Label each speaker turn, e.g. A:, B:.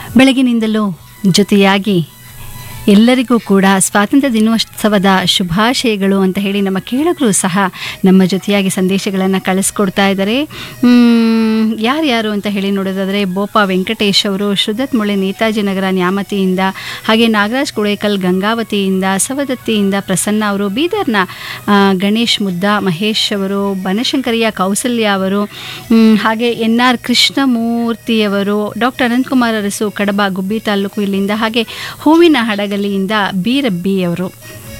A: ಬೆಳಗಿನಿಂದಲೂ ಜೊತೆಯಾಗಿ ಎಲ್ಲರಿಗೂ ಕೂಡ ಸ್ವಾತಂತ್ರ್ಯ ದಿನೋತ್ಸವದ ಶುಭಾಶಯಗಳು ಅಂತ ಹೇಳಿ ನಮ್ಮ ಕೇಳುಗರು ಸಹ ನಮ್ಮ ಜೊತೆಯಾಗಿ ಸಂದೇಶಗಳನ್ನು ಕಳಿಸ್ಕೊಡ್ತಾ ಇದ್ದಾರೆ ಮ್, ಯಾರ್ಯಾರು ಅಂತ ಹೇಳಿ ನೋಡೋದಾದರೆ ಬೋಪ ವೆಂಕಟೇಶ್ ಅವರು ಶ್ರುದತ್ ಮುಳೆ ನೇತಾಜಿ ನಗರ ನ್ಯಾಮತಿಯಿಂದ ಹಾಗೆ ನಾಗರಾಜ್ ಕುಳೇಕಲ್ ಗಂಗಾವತಿಯಿಂದ ಸವದತ್ತಿಯಿಂದ ಪ್ರಸನ್ನ ಅವರು ಬೀದರ್ನ ಆ, ಗಣೇಶ್ ಮುದ್ದ ಮಹೇಶ್ ಅವರು ಬನಶಂಕರಿಯ ಕೌಸಲ್ಯ ಅವರು ಮ್, ಹಾಗೆ ಎನ್ ಆರ್ ಕೃಷ್ಣಮೂರ್ತಿಯವರು ಡಾಕ್ಟರ್ ಅನಂತಕುಮಾರ್ ಅರಸು ಕಡಬ ಗುಬ್ಬಿ ತಾಲೂಕು ಇಲ್ಲಿಂದ ಹಾಗೆ ಹೂವಿನ ಹಡಗಲಿಯಿಂದ ಬಿ ರಬ್ಬಿ ಅವರು